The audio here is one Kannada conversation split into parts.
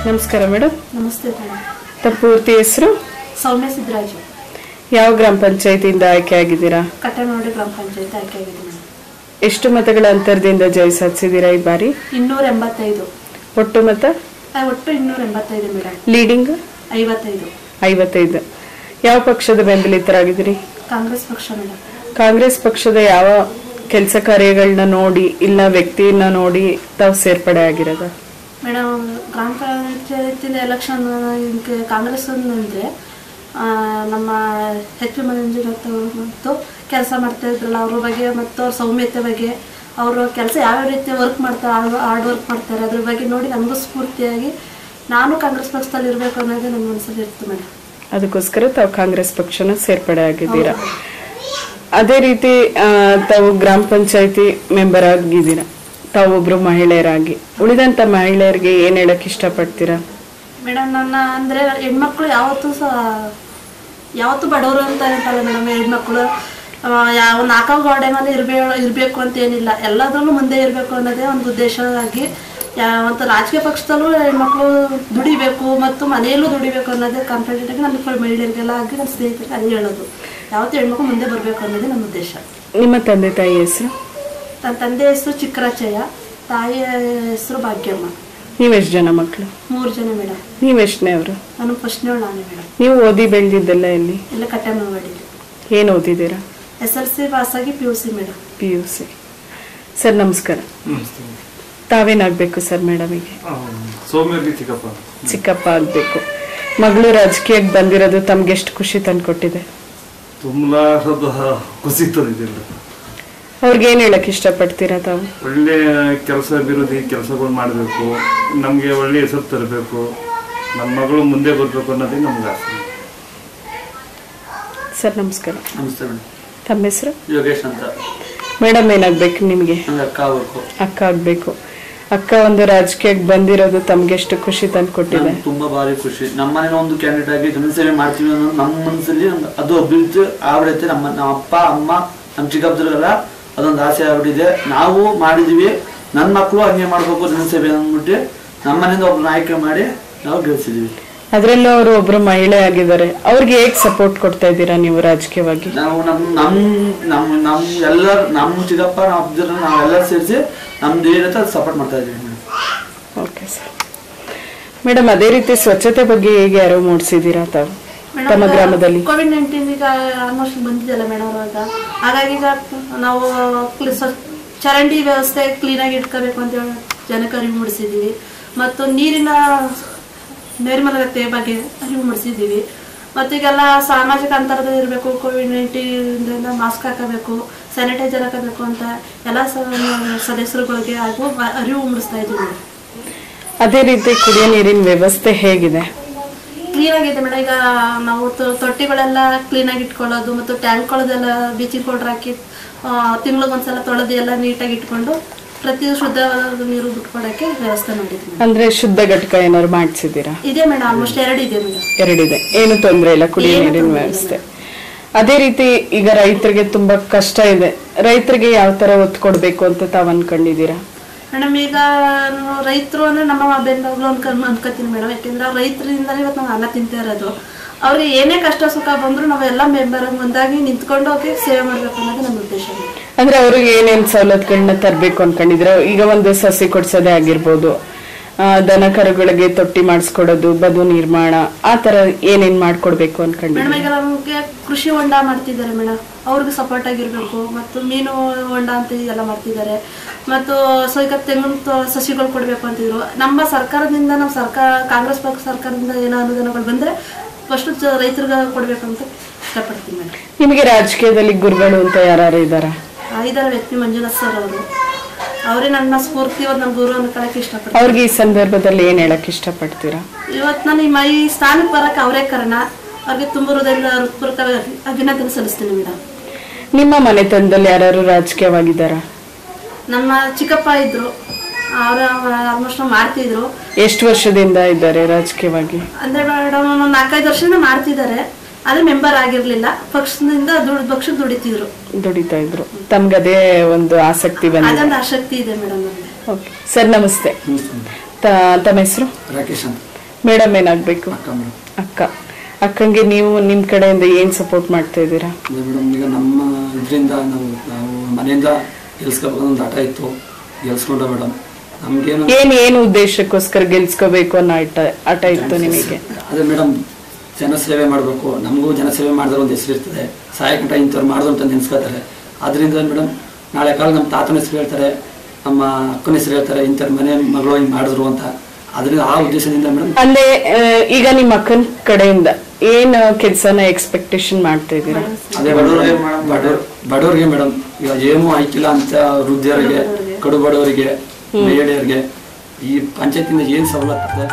ನಮಸ್ಕಾರ ಮೇಡಮ್ ನಮಸ್ತೆ ಮೇಡಮ್ ತಮ್ಮ ಪೂರ್ತಿ ಹೆಸರು ಸೌಮ್ಯ ಸಿದ್ದರಾಜು ಯಾವ ಗ್ರಾಮ ಪಂಚಾಯತಿಯಿಂದ ಆಯ್ಕೆ ಆಗಿದ್ದೀರಾ ಕಟ್ಟೆನೋಡಿ ಗ್ರಾಮ ಪಂಚಾಯತ್ ಆಯ್ಕೆಯಾಗಿದೆ ಮೇಡಮ್ ಎಷ್ಟು ಮತಗಳ ಅಂತರದಿಂದ ಜಯ ಸಾಧಿಸಿದ್ದೀರಾ ಈ ಬಾರಿ ಇನ್ನೂರ ಎಂಬತ್ತೈದು ಒಟ್ಟು ಮತ ಆ, ಒಟ್ಟು ಇನ್ನೂರ ಎಂಬತ್ತೈದು ಮೇಡಮ್ ಲೀಡಿಂಗ್ ಐವತ್ತೈದು ಐವತ್ತೈದು ಯಾವ ಪಕ್ಷದ ಬೆಂಬಲಿತರಾಗಿದ್ದೀರಿ ಕಾಂಗ್ರೆಸ್ ಪಕ್ಷ ಮೇಡಮ್ ಕಾಂಗ್ರೆಸ್ ಪಕ್ಷದ ಯಾವ ಕೆಲಸ ಕಾರ್ಯಗಳನ್ನ ನೋಡಿ ಇಲ್ಲ ವ್ಯಕ್ತಿಯನ್ನ ನೋಡಿ ತಾವು ಸೇರ್ಪಡೆ ಆಗಿರೋದ ಮೇಡಮ್ ಗ್ರಾಮ ಪಂಚಾಯತಿನ ಎಲೆಕ್ಷನ್ ಇದಕ್ಕೆ ಕಾಂಗ್ರೆಸ್ ಅಂದರೆ ನಮ್ಮ ಎಚ್ ಪಿ ಮಂಜುನಾಥ್ ಮತ್ತು ಕೆಲಸ ಮಾಡ್ತಾ ಇದ್ರಲ್ಲ ಅವ್ರ ಬಗ್ಗೆ ಮತ್ತು ಅವ್ರ ಸೌಮ್ಯತೆ ಬಗ್ಗೆ ಅವರು ಕೆಲಸ ಯಾವ ರೀತಿ ವರ್ಕ್ ಮಾಡ್ತಾರೆ ಹಾರ್ಡ್ ವರ್ಕ್ ಮಾಡ್ತಾರೆ ಅದ್ರ ಬಗ್ಗೆ ನೋಡಿ ನಮಗೂ ಸ್ಫೂರ್ತಿಯಾಗಿ ನಾನು ಕಾಂಗ್ರೆಸ್ ಪಕ್ಷದಲ್ಲಿ ಇರಬೇಕು ಅನ್ನೋದೇ ನನ್ನ ಮನಸ್ಸಲ್ಲಿ ಇತ್ತು ಮೇಡಮ್ ಅದಕ್ಕೋಸ್ಕರ ತಾವು ಕಾಂಗ್ರೆಸ್ ಪಕ್ಷನ ಸೇರ್ಪಡೆ ಆಗಿದ್ದೀರಾ ಅದೇ ರೀತಿ ಆ, ತಾವು ಗ್ರಾಮ ಪಂಚಾಯತಿ ಮೆಂಬರ್ ಆಗಿದ್ದೀರಾ ತಾವು ಒಬ್ರು ಮಹಿಳೆಯರಾಗಿ ಉಳಿದಂತ ಮಹಿಳೆಯರಿಗೆ ಏನ್ ಹೇಳಕ್ ಇಷ್ಟಪಡ್ತೀರಾ ಮೇಡಮ್ ನನ್ನ ಅಂದರೆ ಹೆಣ್ಮಕ್ಳು ಯಾವತ್ತೂ ಸಹ ಯಾವತ್ತೂ ಬಡವರು ಅಂತ ಅಂತಲ್ಲ ಮೇಡಮ್ ಹೆಣ್ಮಕ್ಳು ಆ, ಯಾವ ನಾಲ್ಕು ಗೋಡೆ ಮೇಲೆ ಇರಬೇ ಇರಬೇಕು ಅಂತ ಏನಿಲ್ಲ ಎಲ್ಲದರಲ್ಲೂ ಮುಂದೆ ಇರಬೇಕು ಅನ್ನೋದೇ ಒಂದು ಉದ್ದೇಶವಾಗಿ ಯಾ- ಮತ್ತು ರಾಜಕೀಯ ಪಕ್ಷದಲ್ಲೂ ಹೆಣ್ಮಕ್ಳು ದುಡಿಬೇಕು ಮತ್ತು ಮನೆಯಲ್ಲೂ ದುಡಿಬೇಕು ಅನ್ನೋದೇ ಕಾನ್ಫಿಡೆಂಟ್ ಆಗಿ ನಮ್ಮ ಮಹಿಳೆಯರಿಗೆಲ್ಲ ಆಗಿ ನನ್ನ ಸ್ನೇಹಿತರಿಗೆ ಅದೇ ಹೇಳೋದು ಯಾವತ್ತೂ ಹೆಣ್ಮಕ್ಳು ಮುಂದೆ ಬರಬೇಕು ಅನ್ನೋದೇ ನಮ್ಮ ಉದ್ದೇಶ ನಿಮ್ಮ ತಂದೆ ತಾಯಿ ಹೆಸರು ನನ್ನ ತಂದೆ ಹೆಸರು ಚಿಕ್ಕರಾಚಯ್ಯ ತಾಯಿಯ ಹೆಸರು ಭಾಗ್ಯಮ್ಮ ನೀವೆಷ್ಟು ಜನ ಮಕ್ಕಳು ಮೂರು ಜನ ಮೇಡಮ್ ನೀವೆಷ್ಟನೇ ಅವರು ನಾನು ಫಸ್ಟ್ನೇಳು ನಾನೇ ಮೇಡಮ್ ನೀವು ಓದಿ ಬೆಳೆದಿದ್ದೆಲ್ಲ ಎಲ್ಲಿ ಎಲ್ಲ ಕಟ್ಟೆ ಮಾಡಿದ್ದೆ ಏನ್ ಓದಿದ್ದೀರಾ ಎಸ್ ಎಲ್ ಸಿ ಪಾಸಾಗಿ P U C madam P U C sir ನಮಸ್ಕಾರ ತಾವೇನಾಗ್ಬೇಕು ಸರ್ ಮೇಡಮಿಗೆ ಸೌಮ್ಯರ್ಗೆ ಚಿಕ್ಕಪ್ಪ ಚಿಕ್ಕಪ್ಪ ಆಗ್ಬೇಕು ಮಗಳು ರಾಜಕೀಯಕ್ಕೆ ಬಂದಿರೋದು ತಮ್ಗೆ ಎಷ್ಟು ಖುಷಿ ತಂದ್ಕೊಟ್ಟಿದೆ ತುಂಬಲಾರದ ಖುಷಿ ತಂದಿದೆ ಅವ್ರಿಗೆ ಏನ್ ಹೇಳಕ್ ಇಷ್ಟಪಡ್ತೀರಾ ತಾವು ಒಳ್ಳೆ ಕೆಲಸ ಅಭಿವೃದ್ಧಿ ಕೆಲಸಗಳು ಮಾಡಬೇಕು ನಮಗೆ ಒಳ್ಳೆ ಹೆಸರು ತರಬೇಕು ನಮ್ಮ ಮಗಳು ಮುಂದೆ ಬರಬೇಕು ಅನ್ನೋದೇ ನಮ್ಗೆ ಆಸೆ ಸರ್ ನಮಸ್ಕಾರ ನಮಸ್ತೆ ಮೇಡಮ್ ತಮ್ಮ ಹೆಸರು ಯೋಗೇಶ್ ಅಂತ ಮೇಡಮ್ ಏನಾಗ್ಬೇಕು ನಿಮ್ಗೆ ನಂಗೆ ಅಕ್ಕ ಆಗ್ಬೇಕು ಅಕ್ಕ ಆಗ್ಬೇಕು ಅಕ್ಕ ಒಂದು ರಾಜಕೀಯಕ್ಕೆ ಬಂದಿರೋದು ತಮ್ಗೆ ಎಷ್ಟು ಖುಷಿ ತಂದ್ಕೊಟ್ಟಿದೆ ನಂಗೆ ತುಂಬಾ ಭಾರಿ ಖುಷಿ ನಮ್ಮ ಮನೇಲಿ ಒಂದು ಕ್ಯಾಂಡಿಡೇಟ್ ಆಗಿ ಜನಸೇವೆ ಮಾಡ್ತೀವಿ ಅನ್ನೋ ನಮ್ಮ ಮನಸ್ಸಲ್ಲಿ ನಂಗೆ ಅದು ಅಭಿವೃದ್ಧಿ ಆಗ್ಬಿಡೈತೆ ನಮ್ಮ ನಮ್ಮ ಅಪ್ಪ ಅಮ್ಮ ನಮ್ಮ ಚಿಕ್ಕಪ್ಪದ್ರಿಗೆಲ್ಲ ಅದೊಂದು ಆಸೆ ಆಗ್ಬಿಟ್ಟಿದೆ ನಾವು ಮಾಡಿದೀವಿ ನನ್ನ ಮಕ್ಕಳು ಹಂಗೆ ಮಾಡ್ಬೇಕು ಜನಸೇವೆ ಅಂದ್ಬಿಟ್ಟು ನಮ್ಮ ಮನೆಯಿಂದ ಒಬ್ಬರನ್ನ ಆಯ್ಕೆ ಮಾಡಿ ನಾವು ಗೆಲ್ಸಿದೀವಿ ಅದ್ರಲ್ಲೂ ಅವರು ಒಬ್ರು ಮಹಿಳೆ ಆಗಿದ್ದಾರೆ ಅವ್ರಿಗೆ ಹೇಗ್ ಸಪೋರ್ಟ್ ಕೊಡ್ತಾ ಇದ್ದೀರಾ ನೀವು ರಾಜಕೀಯವಾಗಿ ನಾವು ನಮ್ ನಮ್ ನಮ್ ನಮ್ ಎಲ್ಲ ನಮ್ಮ ಚಿಕ್ಕಪ್ಪ ನಮ್ಮ ಅಬ್ಜರ್ ನಾವೆಲ್ಲ ಸೇರಿಸಿ ನಮ್ದು ಏನೈತೆ ಅದು ಸಪೋರ್ಟ್ ಮಾಡ್ತಾ ಇದೀವಿ ಮೇಡಮ್ ಓಕೆ ಸರ್ ಮೇಡಮ್ ಅದೇ ರೀತಿ ಸ್ವಚ್ಛತೆ ಬಗ್ಗೆ ಹೇಗೆ ಅರಿವು ಮೂಡಿಸಿದ್ದೀರಾ ತಾವು ತಮ್ಮ ಗ್ರಾಮದಲ್ಲಿ ಕೋವಿಡ್ ನೈನ್ಟೀನ್ ಈಗ ಆಲ್ಮೋಸ್ಟ್ ಬಂದಿದೆಯಲ್ಲ ಮೇಡಮ್ ಅವಾಗ ಹಾಗಾಗಿ ಈಗ ನಾವು ಕ್ಲಿ- ಸ್ವ- ಚರಂಡಿ ವ್ಯವಸ್ಥೆ ಕ್ಲೀನಾಗಿ ಇಟ್ಕೋಬೇಕು ಅಂತ ಹೇಳಿ ಜನಕ್ಕೆ ಅರಿವು ಮೂಡಿಸಿದ್ದೀವಿ ಮತ್ತು ನೀರಿನ ನೈರ್ಮಲ್ಯತೆ ಬಗ್ಗೆ ಅರಿವು ಮೂಡಿಸಿದ್ದೀವಿ ಮತ್ತು ಈಗೆಲ್ಲ ಸಾಮಾಜಿಕ ಅಂತರದ ಇರಬೇಕು ಕೋವಿಡ್ ನೈನ್ಟೀನ್ ಮಾಸ್ಕ್ ಹಾಕಬೇಕು ಸ್ಯಾನಿಟೈಸರ್ ಹಾಕಬೇಕು ಅಂತ ಎಲ್ಲ ಸ- ಸದಸ್ಯರುಗಳಿಗೆ ಹಾಗೂ ಮ- ಅರಿವು ಮೂಡಿಸ್ತಾ ಇದ್ದೀವಿ ಮೇಡಮ್ ಅದೇ ರೀತಿ ಕುಡಿಯೋ ನೀರಿನ ವ್ಯವಸ್ಥೆ ಹೇಗಿದೆ ಕ್ಲೀನ್ ಆಗಿದೆ ಮೇಡಮ್ ಈಗ ನಾವು ತೊ- ತೊಟ್ಟಿಗಳೆಲ್ಲ ಕ್ಲೀನ್ ಆಗಿ ಇಟ್ಕೊಳ್ಳೋದು ಮತ್ತು ಟ್ಯಾಂಕ್ಗಳದೆಲ್ಲ ಬ್ಲೀಚಿಂಗ್ ಪೌಡರ್ ಹಾಕಿ ತಿಂಗಳಿಗೊಂದ್ಸಲ ತೊಳೆದು ಎಲ್ಲ ನೀಟಾಗಿ ಇಟ್ಕೊಂಡು ಪ್ರತಿ ಶುದ್ಧವಾದ ನೀರು ಬಿಟ್ಕೊಡಕ್ಕೆ ವ್ಯವಸ್ಥೆ ಮಾಡಿದ್ವಿ ಮೇಡಮ್ ಅಂದ್ರೆ ಶುದ್ಧ ಘಟಕ ಏನಾದ್ರು ಮಾಡಿಸಿದ್ದೀರಾ ಇದೆ ಮೇಡಮ್ ಆಲ್ಮೋಸ್ಟ್ ಎರಡು ಇದೆ ಮೇಡಮ್ ಎರಡಿದೆ ಏನು ತೊಂದರೆ ಇಲ್ಲ ಕುಡಿಯೋ ಏನು ನೀರಿನ ತೊಂದ್ರೆ ವ್ಯವಸ್ಥೆ ಅದೇ ರೀತಿ ಈಗ ರೈತರಿಗೆ ತುಂಬಾ ಕಷ್ಟ ಇದೆ ರೈತರಿಗೆ ಯಾವ ತರ ಒತ್ತು ಕೊಡ್ಬೇಕು ಅಂತ ತಾವ್ ಅನ್ಕೊಂಡಿದ್ದೀರಾ ಮೇಡಮ್ ಈಗ ರೈತರು ಅಂದ್ರೆ ನಮ್ಮ ಬೆಂಗಳೂರು ಅನ್ಕೊಂಡ್ ಅನ್ಕೋತೀನಿ ಮೇಡಮ್ ಯಾಕೆಂದ್ರೆ ಅವ್ರು ರೈತರಿಂದಲೇ ಇವತ್ತು ನಾವು ಅನ್ನ ತಿಂತಾ ಇರೋದು ಅವ್ರಿಗೆ ಏನೇ ಕಷ್ಟ ಸುಖ ಬಂದ್ರು ನಾವೆಲ್ಲ ಮೆಂಬರ್ ಮುಂದಾಗಿ ನಿಂತ್ಕೊಂಡು ಹೋಗಿ ಸೇವೆ ಮಾಡ್ಬೇಕು ಅನ್ನೋದು ನಮ್ಮ ಉದ್ದೇಶ ಮೇಡಮ್. ಅಂದ್ರೆ ಅವ್ರಿಗೆ ಏನೇನ್ ಸವಲತ್ತುಗಳನ್ನ ತರಬೇಕು ಅನ್ಕೊಂಡಿದ್ರೆ ಈಗ ಒಂದು ಸಸಿ ಕೊಡ್ಸೋದೇ ಆಗಿರ್ಬೋದು ಆ, ದನ ಕರುಗಳಿಗೆ ತೊಟ್ಟಿ ಮಾಡಿಸ್ಕೊಡೋದು ಬದು ನಿರ್ಮಾಣ ಆ ತರ ಏನೇನ್ ಮಾಡ್ಕೊಡ್ಬೇಕು ಅನ್ಕೊಂಡಿದ್ರೆ ಮೇಡಮ್ ಈಗ ನಮಗೆ ಕೃಷಿ ಹೊಂಡ ಮಾಡ್ತಿದ್ದಾರೆ ಮೇಡಮ್ ಅವ್ರಿಗೆ ಸಪೋರ್ಟ್ ಆಗಿರ್ಬೇಕು ಮತ್ತು ಮೀನು ಹೊಂಡ ಅಂತ ಎಲ್ಲ ಮಾಡ್ತಿದ್ದಾರೆ ಮತ್ತು ಸೊ ಈಗ ತೆಂಗಿನ ತೊ- ಸಸಿಗಳು ಕೊಡಬೇಕು ಅಂತಿದ್ರು ನಮ್ಮ ಸರ್ಕಾರದಿಂದ ನಮ್ಮ ಸರ್ಕಾರ ಕಾಂಗ್ರೆಸ್ ಪಕ್ಷ ಸರ್ಕಾರದಿಂದ ಏನೋ ಅನುದಾನಗಳು ಬಂದ್ರೆ ಫಸ್ಟ್ ರೈತರಿಗೆ ಕೊಡ್ಬೇಕಂತ ಇಷ್ಟಪಡ್ತೀನಿ ಮೇಡಮ್ ನಿಮಗೆ ರಾಜಕೀಯದಲ್ಲಿ ಗುರುಗಳು ಅಂತ ಯಾರು ಇದ್ದಾರಾ ಐದರ ವ್ಯಕ್ತಿ ಮಂಜುನಾಥ್ ಸರ್ ಅವರು ಅವರೇ ನನ್ನ ಸ್ಫೂರ್ತಿ ಇವತ್ತು ನನ್ನ ಗುರು ಅನ್ಕೊಳಕ್ಕೆ ಇಷ್ಟಪಡ್ತೀನಿ ಅವ್ರಿಗೆ ಈ ಸಂದರ್ಭದಲ್ಲಿ ಏನ್ ಹೇಳಕ್ ಇಷ್ಟಪಡ್ತೀರಾ ಇವತ್ತು ನಾನು ಈ ಮೈ ಸ್ಥಾನಕ್ಕೆ ಬರಕ್ಕೆ ಅವರೇ ಕಾರಣ ಅವ್ರಿಗೆ ತುಂಬ ಹೃದಯದಿಂದ ಹೃತ್ಪೂರ್ವಕ ಅಭಿನಂದನೆ ಸಲ್ಲಿಸ್ತೀನಿ ಮೇಡಮ್ ನಿಮ್ಮ ಮನೆತನದಲ್ಲಿ ಯಾರು ರಾಜಕೀಯವಾಗಿದ್ದಾರಾ ನಮ್ಮ ಚಿಕ್ಕಪ್ಪ ಇದ್ರು ಅವರ ಆಲ್ಮೋಸ್ಟ್ ಮಾಡ್ತಿದ್ರು ಎಷ್ಟು ವರ್ಷದಿಂದ ಇದ್ದಾರೆ ರಾಜಕೀಯವಾಗಿ ಅಂದ್ರೆ ಮೇಡಮ್ ಒಂದು ನಾಲ್ಕೈದು ವರ್ಷದಿಂದ ಮಾಡ್ತಿದ್ದಾರೆ ಆದ್ರೆ ಮೆಂಬರ್ ಆಗಿರ್ಲಿಲ್ಲ ಪಕ್ಷದಿಂದ ದುಡ್ಡು ಪಕ್ಷಕ್ಕೆ ದುಡಿತಿದ್ರು ದುಡಿತಾ ಇದ್ರು ತಮ್ಗದೇ ಒಂದು ಆಸಕ್ತಿ ಬಂದಿದೆ ಅದೊಂದು ಆಸಕ್ತಿ ಇದೆ ಮೇಡಮ್ ನಮಗೆ ಓಕೆ ಸರ್ ನಮಸ್ತೆ ತ- ತಮ್ಮ ಹೆಸರು ರಾಕೇಶ್ ಅಂತ ಮೇಡಮ್ ಏನಾಗ್ಬೇಕು ಅಕ್ಕ ಮೇಡಮ್ ಅಕ್ಕ ಅಕ್ಕಂಗೆ ನೀವು ನಿಮ್ ಕಡೆಯಿಂದ ಏನ್ ಸಪೋರ್ಟ್ ಮಾಡ್ತಾ ಇದ್ದೀರಾ ಅದೇ ಮೇಡಮ್ ಈಗ ನಮ್ಮ ಇದರಿಂದ ನಾವು ನಾವು ಮನೆಯಿಂದ ಗೆಲ್ಸ್ಕೋಬೇಕು ಒಂದು ಆಟ ಇತ್ತು ಗೆಲ್ಸ್ಕೊಂಡ ಮೇಡಮ್ ನಮ್ಗೇನು ಏನ್ ಏನ್ ಉದ್ದೇಶಕ್ಕೋಸ್ಕರ ಗೆಲ್ಸ್ಕೋಬೇಕು ಅನ್ನೋ ಆಟ ಆಟ ಇತ್ತು ನಿಮಗೆ ಅದೇ ಮೇಡಮ್ ಜನಸೇವೆ ಮಾಡಬೇಕು ನಮಗೂ ಜನಸೇವೆ ಮಾಡಿದ್ರೆ ಒಂದು ಹೆಸರು ಇರ್ತದೆ ಸಹಾಯಕಂಟ ಇಂಥವ್ರು ಮಾಡಿದ್ರು ಅಂತ ನೆನೆಸ್ಕೋತಾರೆ ಅದರಿಂದ ಮೇಡಮ್ ನಾಳೆ ಕಾಲ ನಮ್ಮ ತಾತನ ಹೆಸರು ಹೇಳ್ತಾರೆ ನಮ್ಮ ಅಕ್ಕನ ಹೆಸರು ಹೇಳ್ತಾರೆ ಇಂಥವ್ರ ಮನೆ ಮಗಳು ಹಿಂಗೆ ಮಾಡಿದ್ರು ಅಂತ ಅದರಿಂದ ಆ ಉದ್ದೇಶದಿಂದ ಮೇಡಮ್ ಅಂದ್ರೆ ಆ, ಈಗ ನಿಮ್ಮ ಅಕ್ಕನ ಕಡೆಯಿಂದ ಏನ್ ಕೆಲ್ಸನ ಎಕ್ಸ್ಪೆಕ್ಟೇಷನ್ ಮಾಡ್ತಾ ಇದ್ದೀರಾ ಅದೇ ಬಡವ್ರಿಗೆ ಬಡವರಿಗೆ madam. ಬಡವ್ರ ಬಡವರಿಗೆ ಮೇಡಮ್ ಈಗ ಏನೂ ಆಯ್ಕಿಲ್ಲ ಅಂತ ವೃದ್ಧರಿಗೆ ಕಡು ಬಡವರಿಗೆ ಮಹಿಳೆಯರಿಗೆ ಈ ಪಂಚಾಯತಿಂದ ಏನು ಸವಲತ್ತು ಇದೆ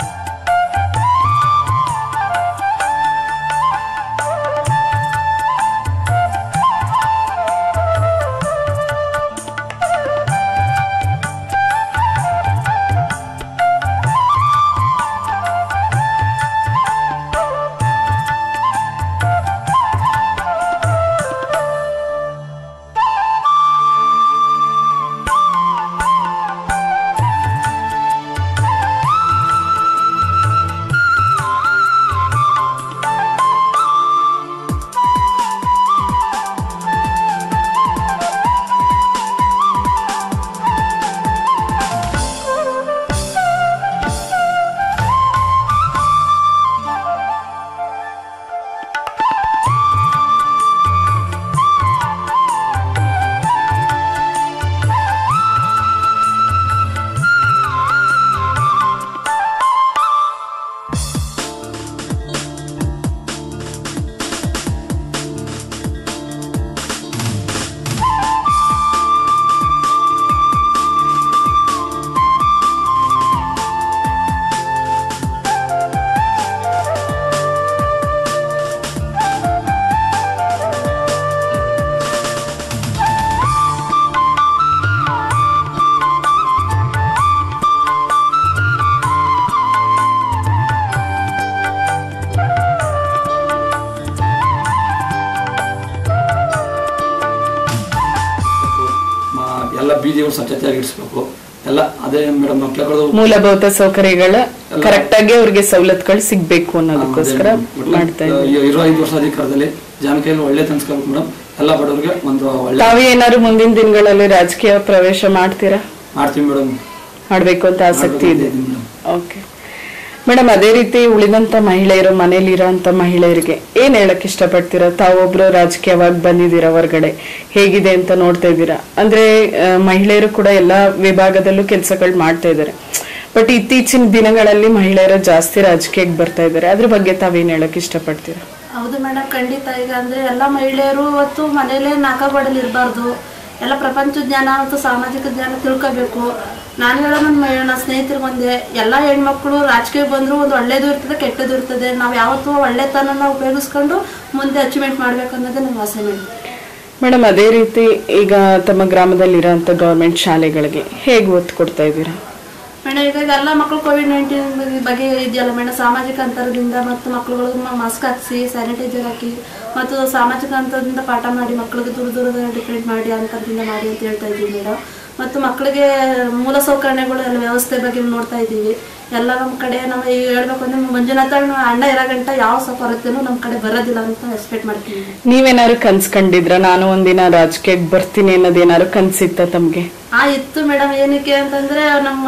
ಮ- ಎಲ್ಲ ಬೀದಿಗಳು ಸ್ವಚ್ಛತೆಯಾಗಿಡಿಸ್ಬೇಕು ಎಲ್ಲ ಅದೇ ಮೇಡಮ್ ಮಕ್ಳುಗಳು ಮೂಲಭೂತ ಸೌಕರ್ಯಗಳ ಕರೆಕ್ಟ್ ಆಗಿ ಅವ್ರಿಗೆ ಸವಲತ್ತುಗಳು ಸಿಗ್ಬೇಕು ಅನ್ನೋದಕ್ಕೋಸ್ಕರ ಮಾಡ್ತಾ ಇದ್ದೀವಿ ಇರೋ ಐದು ವರ್ಷ ಅಧಿಕಾರದಲ್ಲಿ ಜನ ಕೈಯಲ್ಲಿ ಒಳ್ಳೆ ತನ್ಸ್ಕೋಬೇಕು ಮೇಡಮ್ ಎಲ್ಲ ಬಡವರಿಗೆ ಒಂದು ಒಳ್ಳೆ ತಾವೇ ಏನಾದ್ರು ಮುಂದಿನ ದಿನಗಳಲ್ಲಿ ರಾಜಕೀಯ ಪ್ರವೇಶ ಮಾಡ್ತೀರಾ ಮಾಡ್ತೀವಿ ಮೇಡಮ್ ಮಾಡ್ಬೇಕು ಅಂತ ಆಸಕ್ತಿ ಇದೆ ಮೇಡಮ್ ಓಕೆ ಮೇಡಮ್ ಅದೇ ರೀತಿ ಉಳಿದಂತ ಮಹಿಳೆಯರು ಮನೇಲಿರೋಂತ ಮಹಿಳೆಯರಿಗೆ ಏನ್ ಹೇಳಕ್ ಇಷ್ಟಪಡ್ತೀರಾ ತಾವೊಬ್ರು ರಾಜಕೀಯವಾಗಿ ಬಂದಿದ್ದೀರಾ ಹೊರಗಡೆ ಹೇಗಿದೆ ಅಂತ ನೋಡ್ತಾ ಇದ್ದೀರಾ ಅಂದ್ರೆ ಆ, ಮಹಿಳೆಯರು ಕೂಡ ಎಲ್ಲಾ ವಿಭಾಗದಲ್ಲೂ ಕೆಲಸಗಳು ಮಾಡ್ತಾ ಇದ್ದಾರೆ ಬಟ್ ಇತ್ತೀಚಿನ ದಿನಗಳಲ್ಲಿ ಮಹಿಳೆಯರು ಜಾಸ್ತಿ ರಾಜಕೀಯಕ್ಕೆ ಬರ್ತಾ ಇದ್ದಾರೆ ಅದ್ರ ಬಗ್ಗೆ ತಾವೇನ್ ಹೇಳಕ್ ಇಷ್ಟಪಡ್ತೀರಾ ಹೌದು ಮೇಡಮ್ ಖಂಡಿತ ಈಗ ಅಂದ್ರೆ ಎಲ್ಲ ಮಹಿಳೆಯರು ಇವತ್ತು ಮನೇಲೇ ನಾಕಬಡಲಿ ಇರಬಾರ್ದು ಎಲ್ಲ ಪ್ರಪಂಚ ಜ್ಞಾನ ಮತ್ತು ಸಾಮಾಜಿಕ ಜ್ಞಾನ ತಿಳ್ಕೋಬೇಕು ನಾನು ಹೇಳೋ ನನ್ನ ಮಹಿ- ನನ್ನ ಸ್ನೇಹಿತರಿಗೆ ಒಂದೇ ಎಲ್ಲ ಹೆಣ್ಮಕ್ಳು ರಾಜಕೀಯ ಬಂದರೂ ಒಂದು ಒಳ್ಳೇದು ಇರ್ತದೆ ಕೆಟ್ಟದ್ದು ಇರ್ತದೆ ನಾವು ಯಾವತ್ತೂ ಒಳ್ಳೆತನನ ಉಪಯೋಗಿಸ್ಕೊಂಡು ಮುಂದೆ ಅಚೀವ್ಮೆಂಟ್ ಮಾಡ್ಬೇಕು ಅನ್ನೋದೇ ನನ್ನ ಆಸೆ ಮೇಡಮ್ ಮೇಡಮ್ ಅದೇ ರೀತಿ ಈಗ ತಮ್ಮ ಗ್ರಾಮದಲ್ಲಿರೋಂಥ ಗೌರ್ಮೆಂಟ್ ಶಾಲೆಗಳಿಗೆ ಹೇಗೆ ಒತ್ತು ಕೊಡ್ತಾ ಇದ್ದೀರಾ ಮೇಡಮ್ ಈಗ ಎಲ್ಲ ಮಕ್ಕಳು ಕೋವಿಡ್ ನೈನ್ಟೀನ್ ಬಗ್ಗೆ ಇದೆಯಲ್ಲ ಮೇಡಮ್ ಸಾಮಾಜಿಕ ಅಂತರದಿಂದ ಮತ್ತು ಮಕ್ಕಳುಗಳು ಮಾಸ್ಕ್ ಹಾಕಿಸಿ ಸ್ಯಾನಿಟೈಸರ್ ಹಾಕಿ ಮತ್ತು ಸಾಮಾಜಿಕ ಅಂತರದಿಂದ ಪಾಠ ಮಾಡಿ ಮಕ್ಕಳಿಗೆ ದೂರ ದೂರದ ಡಿಫ್ರೆಂಟ್ ಮಾಡಿ ಅಂತರದಿಂದ ಮಾಡಿ ಅಂತ ಹೇಳ್ತಾ ಇದ್ದೀವಿ ಮೇಡಮ್ ಮತ್ತು ಮಕ್ಕಳಿಗೆ ಮೂಲ ಸೌಕರ್ಯಗಳು ಎಲ್ಲ ವ್ಯವಸ್ಥೆ ಬಗ್ಗೆ ನೋಡ್ತಾ ಇದ್ದೀವಿ ಎಲ್ಲ ನಮ್ಮ ಕಡೆ ನಾವು ಈಗ ಹೇಳ್ಬೇಕು ಅಂದ್ರೆ ಮಂಜುನಾಥ ಅಣ್ಣ ಅಣ್ಣ ಇರೋ ಗಂಟ ಯಾವ ಸ ಕೊರತೆನೂ ನಮ್ಮ ಕಡೆ ಬರೋದಿಲ್ಲ ಅಂತ ಎಕ್ಸ್ಪೆಕ್ಟ್ ಮಾಡ್ತೀವಿ ನೀವೇನಾದ್ರು ಕನ್ಸ್ ಕಂಡಿದ್ರ ನಾನು ಒಂದಿನ ರಾಜಕೀಯಕ್ಕೆ ಬರ್ತೀನಿ ಅನ್ನೋದೇನಾದ್ರು ಕನ್ಸಿತ್ತ ತಮ್ಗೆ ಆ ಇತ್ತು ಮೇಡಮ್ ಏನಕ್ಕೆ ಅಂತಂದ್ರೆ ನಮ್ಮ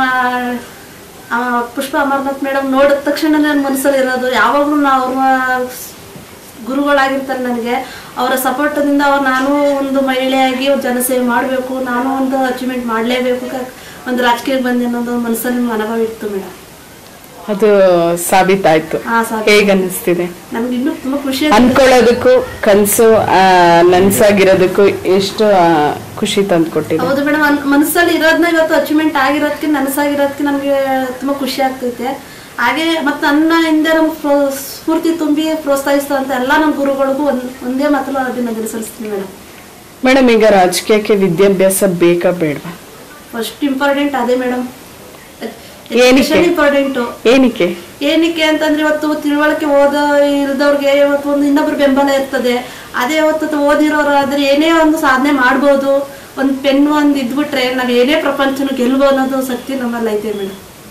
ಆ, ಪುಷ್ಪ ಅಮರ್ನಾಥ್ ಮೇಡಮ್ ನೋಡಿದ ತಕ್ಷಣ ನನ್ನ ಮನಸ್ಸಲ್ಲಿ ಇರೋದು ಯಾವಾಗಲೂ ನಾವು ಅವ್ರ ಗುರುಗಳಾಗಿರ್ತಾರೆ ನನಗೆ ಅವರ ಸಪೋರ್ಟದಿಂದ ಅವ್ರು ನಾನು ಒಂದು ಮಹಿಳೆಯಾಗಿ ಒಂದು ಜನಸೇವೆ ಮಾಡಬೇಕು ನಾನು ಒಂದು ಅಚೀವ್ಮೆಂಟ್ ಮಾಡಲೇಬೇಕು ಒಂದು ರಾಜಕೀಯಕ್ಕೆ ಬಂದೆ ಅನ್ನೋದು ಮನಸ್ಸಲ್ಲಿ ಅನುಭವ ಇತ್ತು ಮೇಡಮ್ ಅದು ಸಾಬೀತಾಯ್ತು ಹಾ ಸಾಕು ಹೇಗ್ ಅನ್ನಿಸ್ತಿದೆ ನಮ್ಗೆ ಇನ್ನೂ ತುಂಬಾ ಖುಷಿ ಆಯ್ತು. ಅನ್ಕೊಳ್ಳೋದಕ್ಕೂ ಕನ್ಸು ಆ, ನನ್ಸಾಗಿರೋದಕ್ಕೂ ಎಷ್ಟು ಆ, ಖುಷಿ ತಂದ್ಕೊಟ್ಟಿದೆ ಹೌದು ಮೇಡಮ್ ಮನಸ್ಸಲ್ಲಿ ಇರೋದನ್ನ ಇವತ್ತು ಅಚೀವ್ಮೆಂಟ್ ಆಗಿರೋದಕ್ಕೆ ನನಸಾಗಿರೋದಕ್ಕೆ ನಮಗೆ ತುಂಬಾ ಖುಷಿ ಆಗ್ತೈತೆ ಹಾಗೆ ಮತ್ತೆ ನನ್ನ ಹಿಂದೆ ನಮ್ಗೆ ಪ್ರೋ- ಸ್ಫೂರ್ತಿ ತುಂಬಿ ಪ್ರೋತ್ಸಾಹಿಸ್ತಂತ ಎಲ್ಲ ನಮ್ಮ ಗುರುಗಳಿಗೂ ಒಂದ್ ಒಂದೇ ಮಾತಲ್ಲ ಅಭಿನಂದನೆ ಸಲ್ಲಿಸ್ತೀನಿ ಮೇಡಮ್ ಮೇಡಮ್ ಈಗ ರಾಜಕೀಯಕ್ಕೆ ವಿದ್ಯಾಭ್ಯಾಸ ಬೇಕಾ ಬೇಡವಾ ಫಸ್ಟ್ ಇಂಪಾರ್ಟೆಂಟ್ ಅದೇ ಮೇಡಮ್ ಏನಕ್ಕೆ? ಇಂಪಾರ್ಟೆಂಟು ಏನಕ್ಕೆ ಏನಕ್ಕೆ ಅಂತಂದ್ರೆ ಇವತ್ತು ತಿಳುವಳಿಕೆ ಓದ ಇಲ್ದವ್ರಿಗೆ ಇವತ್ತು ಒಂದು ಇನ್ನೊಬ್ರು ಬೆಂಬಲ ಇರ್ತದೆ ಅದೇ ಇವತ್ತು ಓದಿರೋರು ಆದ್ರೆ ಏನೇ ಒಂದು ಸಾಧನೆ ಮಾಡ್ಬೋದು ಒಂದು ಪೆನ್ ಒಂದು ಇದ್ಬಿಟ್ರೆ ನಾವ್ ಏನೇ ಪ್ರಪಂಚನ ಗೆಲ್ಬೋ ಅನ್ನೋದು ಶಕ್ತಿ ನಮ್ಮಲ್ಲಿ ಐತೆ ಮೇಡಮ್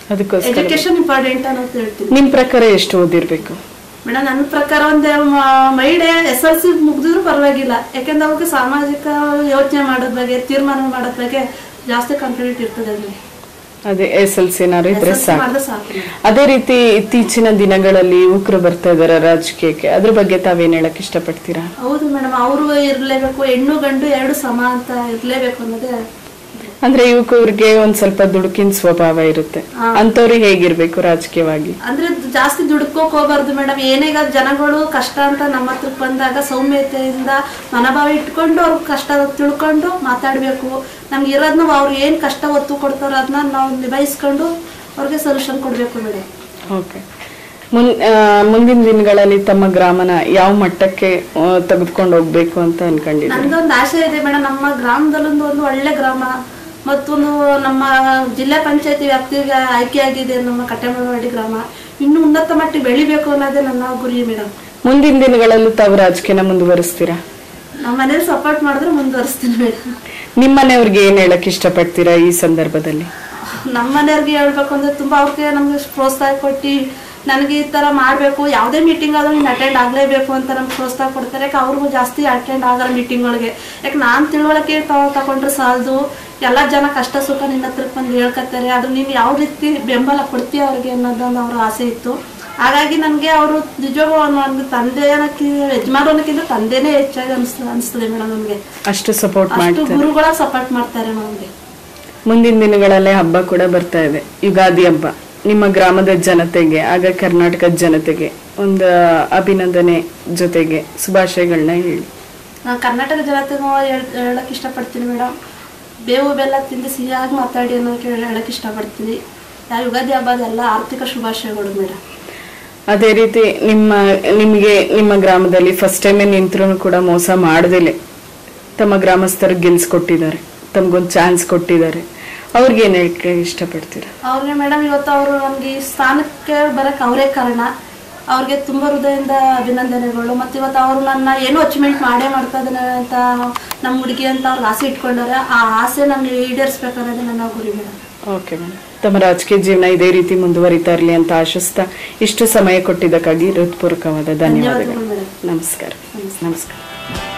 ಅದಕ್ಕೋಸ್ಕರ ಎಜುಕೇಶನ್ ಇಂಪಾರ್ಟೆಂಟ್ ಅನ್ನೋದು ಹೇಳ್ತೀನಿ ನಿಮ್ ಪ್ರಕಾರ ಎಷ್ಟು ಓದಿರ್ಬೇಕು ಮೇಡಮ್ ನನ್ನ ಪ್ರಕಾರ ಒಂದು ಮಹಿಳೆ ಎಸ್ ಎಲ್ ಸಿ ಮುಗ್ದಿದ್ರು ಪರವಾಗಿಲ್ಲ ಯಾಕೆಂದ್ರೆ ಅವ್ರಿಗೆ ಸಾಮಾಜಿಕ ಯೋಚನೆ ಮಾಡೋದ್ ಬಗ್ಗೆ ತೀರ್ಮಾನ ಮಾಡೋದ್ ಬಗ್ಗೆ ಜಾಸ್ತಿ ಕಾನ್ಫಿಡೆಂಟ್ ಇರ್ತದೆ ಅಲ್ಲಿ ಅದೇ ಎಸ್ ಎಲ್ ಸಿ ಏನಾದ್ರು ಇದ್ರೆ SLC ಸಾಕು ಮಾಡಿದ್ರೆ ಸಾಕು madam. ಅದೇ ರೀತಿ ಇತ್ತೀಚಿನ ದಿನಗಳಲ್ಲಿ ಯುವಕರು ಬರ್ತಾ ಇದಾರೆ ರಾಜಕೀಯಕ್ಕೆ ಅದ್ರ ಬಗ್ಗೆ ತಾವೇನ್ ಹೇಳಕ್ ಇಷ್ಟಪಡ್ತೀರಾ ಹೌದು ಮೇಡಮ್ ಅವರು ಇರ್ಲೇಬೇಕು ಹೆಣ್ಣು ಗಂಡು ಎರಡು ಸಮ ಅಂತ ಇರ್ಲೇಬೇಕು ಅನ್ನೋದೇ ಅಂದ್ರೆ ಯುವಕರಿಗೆ ಒಂದ್ ಸ್ವಲ್ಪ ದುಡುಕಿನ ಸ್ವಭಾವ ಇರುತ್ತೆ ಹಾ. ಅಂತವ್ರಿಗೆ ಹೇಗಿರ್ಬೇಕು ರಾಜಕೀಯವಾಗಿ ಅಂದ್ರೆ ಜಾಸ್ತಿ ದುಡ್ಕೋಕ್ ಹೋಗ್ಬಾರ್ದು ಮೇಡಮ್ ಏನೇಗ ಜನಗಳು ಕಷ್ಟ ಅಂತ ನಮ್ಮ ಹತ್ರಕ್ ಬಂದಾಗ ಸೌಮ್ಯತೆಯಿಂದ ಮನೋಭಾವ ಇಟ್ಕೊಂಡು ಅವ್ರ ಕಷ್ಟ ತಿಳ್ಕೊಂಡು ಮಾತಾಡ್ಬೇಕು ನಮ್ಗೆ ಇರೋದ್ನ ಅವ್ರು ಏನ್ ಕಷ್ಟ ಒತ್ತು ಕೊಡ್ತಾರೋ ಅದನ್ನ ನಾವು ನಿಭಾಯಿಸ್ಕೊಂಡು ಅವ್ರಿಗೆ ಸೊಲ್ಯೂಷನ್ ಕೊಡ್ಬೇಕು ಮೇಡಮ್ ಓಕೆ ಮುನ್ ಆ, ಮುಂದಿನ ದಿನಗಳಲ್ಲಿ ತಮ್ಮ ಗ್ರಾಮನ ಯಾವ ಮಟ್ಟಕ್ಕೆ ತೆಗೆದುಕೊಂಡು ಹೋಗ್ಬೇಕು ಅಂತ ಅನ್ಕೊಂಡಿದ್ದೀರಿ ನನ್ಗೊಂದು ಆಸೆ ಇದೆ ಮೇಡಮ್ ನಮ್ಮ ಗ್ರಾಮದಲ್ಲೊಂದು ಒಂದು ಒಳ್ಳೆ ಗ್ರಾಮ ಮತ್ತೊಂದು ನಮ್ಮ ಜಿಲ್ಲಾ ಪಂಚಾಯತಿ ವ್ಯಾಪ್ತಿಗೆ ಆಯ್ಕೆಯಾಗಿದೆ ನಮ್ಮ ಕಟ್ಟೆಮಳವಾಡಿ ಗ್ರಾಮ ಇನ್ನು ಉನ್ನತ ಮಟ್ಟಿಗೆ ಬೆಳಿಬೇಕು ಅನ್ನೋದೇ ನನ್ನ ಗುರಿ ಮೇಡಮ್ ಮುಂದಿನ ದಿನಗಳಲ್ಲೂ ತಾವು ರಾಜಕೀಯನ ಮುಂದುವರಿಸ್ತೀರಾ ನಮ್ಮ ಮನೇಲಿ ಸಪೋರ್ಟ್ ಮಾಡಿದ್ರೆ ಮುಂದುವರಿಸ್ತೀನಿ ಮೇಡಮ್ ನಿಮ್ಮ ಮನೆಯವ್ರಿಗೆ ಏನ್ ಹೇಳಕ್ ಇಷ್ಟಪಡ್ತೀರಾ ಈ ಸಂದರ್ಭದಲ್ಲಿ ನಮ್ಮ ಮನೆಯವ್ರಿಗೆ ಹೇಳ್ಬೇಕು ಅಂದ್ರೆ ತುಂಬಾ ಅವ್ರಿಗೆ ನಮ್ಗೆ ಪ್ರೋತ್ಸಾಹ ಕೊಟ್ಟು ನನಗೆ ಈ ತರ ಮಾಡ್ಬೇಕು ಯಾವುದೇ ಮೀಟಿಂಗ್ ಆದ್ರೂ ನೀನು ಅಟೆಂಡ್ ಆಗ್ಲೇಬೇಕು ಅಂತ ನಮ್ಗೆ ಪ್ರೋತ್ಸಾಹ ಕೊಡ್ತಾರೆ ಯಾಕೆ ಅವ್ರಿಗೂ ಜಾಸ್ತಿ ಅಟೆಂಡ್ ಆಗಲ್ಲ ಮೀಟಿಂಗ್ಗಳಿಗೆ ಯಾಕೆ ನಾನು ತಿಳುವಳಿಕೆ ತ- ತಗೊಂಡ್ರೆ ಸಾಲದು ಎಲ್ಲ ಜನ ಕಷ್ಟ ಸುಖ ನಿನ್ನ ಹತ್ರಕ್ಕೆ ಬಂದು ಹೇಳ್ಕೊತಾರೆ ಅದು ನೀನು ಯಾವ ರೀತಿ ಬೆಂಬಲ ಕೊಡ್ತೀಯ ಅವ್ರಿಗೆ ಅನ್ನೋದೊಂದು ಅವ್ರ ಆಸೆ ಇತ್ತು ಹಾಗಾಗಿ ನನಗೆ ಅವರು ನಿಜವಾಗೂ ನನಗೆ ತಂದೆ ಅನ್ನೋಕ್ಕೆ ಯಜಮಾನ ಅನ್ನೋಕ್ಕಿಂತ ತಂದೆನೇ ಹೆಚ್ಚಾಗಿ ಅನಿಸ್ ಅನಿಸ್ತದೆ ಮೇಡಮ್ ನಮಗೆ ಅಷ್ಟು ಸಪೋರ್ಟ್ ಅಷ್ಟು ಮಾಡ್ತಾರೆ ಗುರುಗಳ ಸಪೋರ್ಟ್ ಮಾಡ್ತಾರೆ ನಮಗೆ ಮುಂದಿನ ದಿನಗಳಲ್ಲೇ ಹಬ್ಬ ಕೂಡ ಬರ್ತಾ ಇದೆ ಯುಗಾದಿ ಹಬ್ಬ ನಿಮ್ಮ ಗ್ರಾಮದ ಜನತೆಗೆ ಆಗ ಕರ್ನಾಟಕದ ಜನತೆಗೆ ಒಂದು ಅಭಿನಂದನೆ ಜೊತೆಗೆ ಶುಭಾಶಯಗಳನ್ನ ಹೇಳಿ ನಾನು ಕರ್ನಾಟಕ ಜನತೆಗೂ ಹೇಳ್- ಹೇಳಕ್ ಇಷ್ಟಪಡ್ತೀನಿ ಮೇಡಮ್ ಬೇವು ಬೆಲ್ಲ ತಿಂದು ಸಿಹಿಯಾಗಿ ಮಾತಾಡಿ ಅನ್ನೋಕೆ ಹೇಳಕ್ ಇಷ್ಟಪಡ್ತೀನಿ ಯಾವ ಯುಗಾದಿ ಹಬ್ಬದ ಎಲ್ಲ ಆರ್ಥಿಕ ಶುಭಾಶಯಗಳು ಮೇಡಮ್ ಅದೇ ರೀತಿ ನಿಮ್ಮ ನಿಮಗೆ ನಿಮ್ಮ ಗ್ರಾಮದಲ್ಲಿ ಫಸ್ಟ್ ಟೈಮೇ ನಿಂತ್ರೂ ಕೂಡ ಮೋಸ ಮಾಡ್ದೇಲೆ ತಮ್ಮ ಗ್ರಾಮಸ್ಥರು ಗೆಲ್ಸ್ಕೊಟ್ಟಿದ್ದಾರೆ ತಮ್ಗೊಂದು ಚಾನ್ಸ್ ಕೊಟ್ಟಿದ್ದಾರೆ ಅವ್ರಿಗೆ ಏನ್ ಹೇಳಕ್ಕೆ ಇಷ್ಟಪಡ್ತೀರಾ ಅವ್ರಿಗೆ ಮೇಡಮ್ ಇವತ್ತು ಅವರು ನನಗೆ ಈ ಸ್ಥಾನಕ್ಕೆ ಬರಕ್ಕೆ ಅವರೇ ಕಾರಣ ಅವ್ರಿಗೆ ತುಂಬ ಹೃದಯದಿಂದ ಅಭಿನಂದನೆಗಳು ಮತ್ತು ಇವತ್ತು ಅವರು ನನ್ನ ಏನು ಅಚೀವ್ಮೆಂಟ್ ಮಾಡೇ ಮಾಡ್ತಾ ಇದ್ದಾನೆ ಅಂತ ನಮ್ಮ ಹುಡುಗಿ ಅಂತ ಅವ್ರಿಗೆ ಆಸೆ ಇಟ್ಕೊಂಡಾರೆ ಆ ಆಸೆ ನಮಗೆ ಈಡೇರಿಸ್ಬೇಕನ್ನೋದೇ ನನ್ನ ಗುರಿ ಮೇಡಮ್ ಓಕೆ ಮೇಡಮ್ ತಮ್ಮ ರಾಜಕೀಯ ಜೀವನ ಇದೇ ರೀತಿ ಮುಂದುವರಿತಾ ಇರಲಿ ಅಂತ ಆಶಿಸ್ತಾ ಇಷ್ಟು ಸಮಯ ಕೊಟ್ಟಿದ್ದಕ್ಕಾಗಿ ಹೃತ್ಪೂರ್ವಕವಾದ ಧನ್ಯವಾದಗಳು ಧನ್ಯವಾದಗಳು ಮೇಡಮ್ ನಮಸ್ಕಾರ ನಮಸ್ಕಾರ